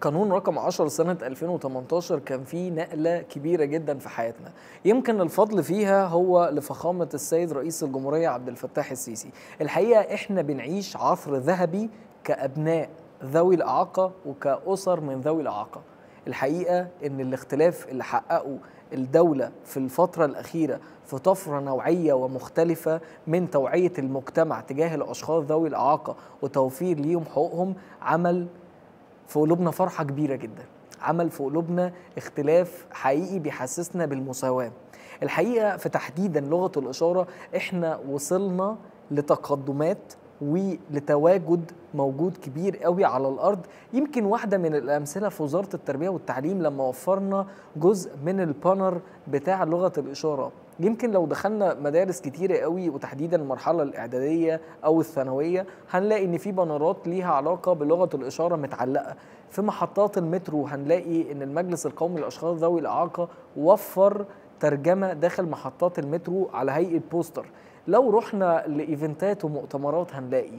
قانون رقم 10 سنة 2018 كان فيه نقلة كبيرة جدا في حياتنا يمكن الفضل فيها هو لفخامة السيد رئيس الجمهورية عبد الفتاح السيسي الحقيقة احنا بنعيش عصر ذهبي كأبناء ذوي الإعاقة وكأسر من ذوي الإعاقة الحقيقة ان الاختلاف اللي حققه الدولة في الفترة الأخيرة في طفرة نوعية ومختلفة من توعية المجتمع تجاه الأشخاص ذوي الإعاقة وتوفير ليهم حقوقهم عمل في قلوبنا فرحة كبيرة جدا عمل في قلوبنا اختلاف حقيقي بيحسسنا بالمساواة الحقيقة في تحديدا لغة الإشارة احنا وصلنا لتقدمات ولتواجد موجود كبير قوي على الارض يمكن واحده من الامثله في وزاره التربيه والتعليم لما وفرنا جزء من البانر بتاع لغه الاشاره يمكن لو دخلنا مدارس كتيره قوي وتحديدا المرحله الاعداديه او الثانويه هنلاقي ان في بانرات ليها علاقه بلغه الاشاره متعلقه في محطات المترو هنلاقي ان المجلس القومي للاشخاص ذوي الاعاقه وفر ترجمه داخل محطات المترو على هيئه بوستر لو رحنا لايفنتات ومؤتمرات هنلاقي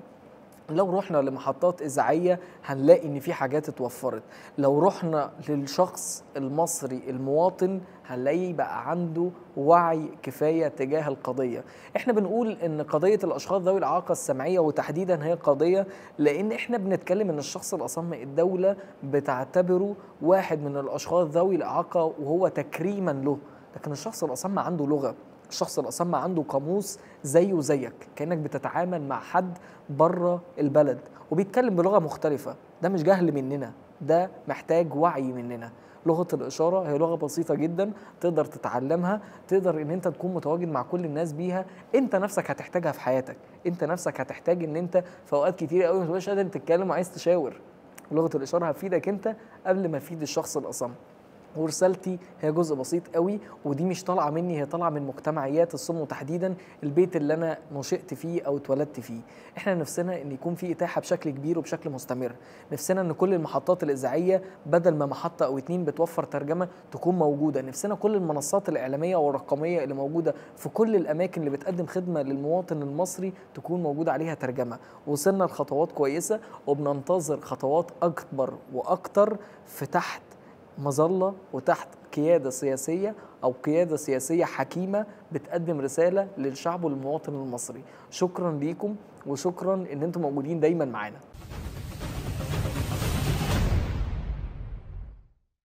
لو رحنا لمحطات إذاعية هنلاقي إن في حاجات اتوفرت لو رحنا للشخص المصري المواطن هنلاقي بقى عنده وعي كفاية تجاه القضية احنا بنقول إن قضية الأشخاص ذوي الإعاقة السمعية وتحديدا هي قضية لأن احنا بنتكلم إن الشخص الأصم الدولة بتعتبره واحد من الأشخاص ذوي الإعاقة وهو تكريما له لكن الشخص الأصم عنده لغة الشخص الأصم عنده قاموس زيه زيك كأنك بتتعامل مع حد بره البلد وبيتكلم بلغة مختلفة ده مش جهل مننا ده محتاج وعي مننا لغة الإشارة هي لغة بسيطة جدا تقدر تتعلمها تقدر إن أنت تكون متواجد مع كل الناس بيها أنت نفسك هتحتاجها في حياتك أنت نفسك هتحتاج إن أنت في أوقات كتير قوي ما تبقاش قادر تتكلم وعايز تشاور لغة الإشارة هتفيدك أنت قبل ما تفيد الشخص الأصم ورسالتي هي جزء بسيط قوي ودي مش طالعه مني هي طالعه من مجتمعيات الصم وتحديدا البيت اللي انا نشأت فيه او اتولدت فيه احنا نفسنا ان يكون في اتاحه بشكل كبير وبشكل مستمر نفسنا ان كل المحطات الاذاعيه بدل ما محطه او اتنين بتوفر ترجمه تكون موجوده نفسنا كل المنصات الاعلاميه والرقميه اللي موجوده في كل الاماكن اللي بتقدم خدمه للمواطن المصري تكون موجوده عليها ترجمه وصلنا لخطوات كويسه وبننتظر خطوات اكبر واكتر في تحت مظله وتحت قياده سياسيه او قياده سياسيه حكيمه بتقدم رساله للشعب والمواطن المصري شكرا ليكم وشكرا ان انتم موجودين دايما معانا